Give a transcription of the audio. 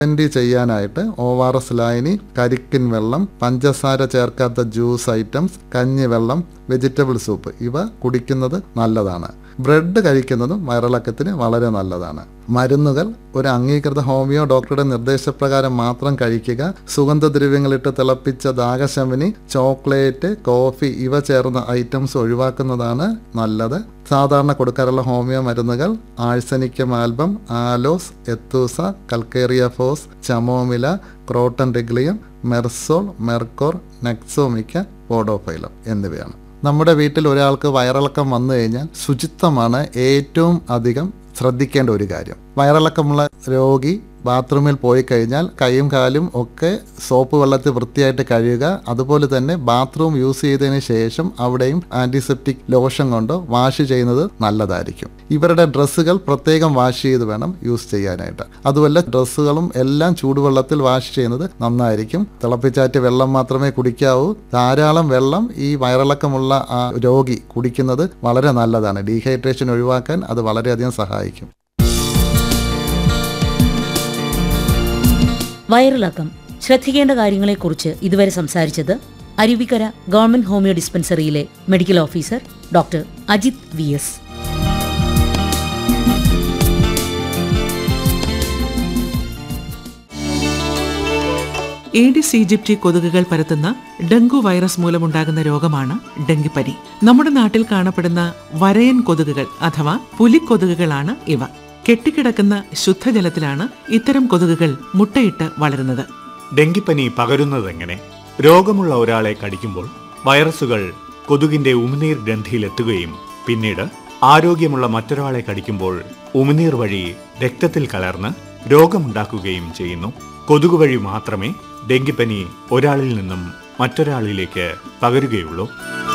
prevent ചെയ്യാനായിട്ട് O R S ലായനി കരിക്കിൻ വെള്ളം പഞ്ചസാര ചേർക്കാത്ത ജ്യൂസ് ഐറ്റംസ് കഞ്ഞിവെള്ളം വെജിറ്റബിൾ സൂപ്പ് ഇവ കുടിക്കുന്നത് നല്ലതാണ് ബ്രെഡ് കഴിക്കുന്നതും വയറിളക്കത്തിന് വളരെ നല്ലതാണ് മരുന്നുകൾ ഒരു അംഗീകൃത ഹോമിയോ ഡോക്ടറുടെ നിർദ്ദേശപ്രകാരം മാത്രം കഴിക്കുക സുഗന്ധദ്രവ്യങ്ങളിട്ട് തിളപ്പിച്ച ദാഹശമനി ചോക്ലേറ്റ് കോഫി ഇവ ചേർന്ന ഐറ്റംസ് ഒഴിവാക്കുന്നതാണ് നല്ലത് സാധാരണ കൊടുക്കാറുള്ള ഹോമിയോ മരുന്നുകൾ arsenicum album aloes aethusa calcarea phos chamomilla croton റെഗ്ലിയം മെർസോൾ മെർക്കോർ നെക്സോമിക്ക പോഡോഫൈലം എന്നിവയാണ് നമ്മുടെ വീട്ടിൽ ഒരാൾക്ക് വയറിളക്കം വന്നു കഴിഞ്ഞാൽ ശുചിത്വമാണ് ഏറ്റവും അധികം ശ്രദ്ധിക്കേണ്ട ഒരു കാര്യം വയറിളക്കമുള്ള രോഗി ബാത്റൂമിൽ പോയി കഴിഞ്ഞാൽ കൈയും കാലും ഒക്കെ സോപ്പ് വെള്ളത്തിൽ വൃത്തിയായിട്ട് കഴുകുക അതുപോലെ തന്നെ ബാത്റൂം യൂസ് ചെയ്തതിന് ശേഷം അവിടെയും ആന്റിസെപ്റ്റിക് ലോഷൻ കൊണ്ടോ വാഷ് ചെയ്യുന്നത് നല്ലതായിരിക്കും ഇവരുടെ ഡ്രസ്സുകൾ പ്രത്യേകം വാഷ് ചെയ്ത് വേണം യൂസ് ചെയ്യാനായിട്ട് അതുമല്ല ഡ്രസ്സുകളും എല്ലാം ചൂടുവെള്ളത്തിൽ വാഷ് ചെയ്യുന്നത് നന്നായിരിക്കും തിളപ്പിച്ചാറ്റ് വെള്ളം മാത്രമേ കുടിക്കാവൂ ധാരാളം വെള്ളം ഈ വയറിളക്കമുള്ള ആ രോഗി കുടിക്കുന്നത് വളരെ നല്ലതാണ് ഡീഹൈഡ്രേഷൻ ഒഴിവാക്കാൻ അത് വളരെയധികം സഹായിക്കും വയറിളക്കം ശ്രദ്ധിക്കേണ്ട കാര്യങ്ങളെക്കുറിച്ച് ഇതുവരെ സംസാരിച്ചത് അരുവിക്കര ഗവൺമെന്റ് ഹോമിയോ ഡിസ്പെൻസറിയിലെ medical officer doctor Ajith V S aedes aegypti കൊതുകുകൾ പരത്തുന്ന ഡെങ്കു വൈറസ് മൂലമുണ്ടാകുന്ന രോഗമാണ് ഡെങ്കിപ്പനി നമ്മുടെ നാട്ടിൽ കാണപ്പെടുന്ന വരയൻ കൊതുകുകൾ അഥവാ പുലിക്കൊതുകുകളാണ് ഇവ കെട്ടിക്കിടക്കുന്ന ശുദ്ധജലത്തിലാണ് ഇത്തരം കൊതുകുകൾ മുട്ടയിട്ട് വളരുന്നത് ഡെങ്കിപ്പനി പകരുന്നതെങ്ങനെ രോഗമുള്ള ഒരാളെ കടിക്കുമ്പോൾ വൈറസുകൾ കൊതുകിന്റെ ഉമിനീർ ഗ്രന്ഥിയിലെത്തുകയും പിന്നീട് ആരോഗ്യമുള്ള മറ്റൊരാളെ കടിക്കുമ്പോൾ ഉമിനീർ വഴി രക്തത്തിൽ കലർന്ന് രോഗമുണ്ടാക്കുകയും ചെയ്യുന്നു കൊതുക് വഴി മാത്രമേ ഡെങ്കിപ്പനി ഒരാളിൽ നിന്നും മറ്റൊരാളിലേക്ക് പകരുകയുള്ളൂ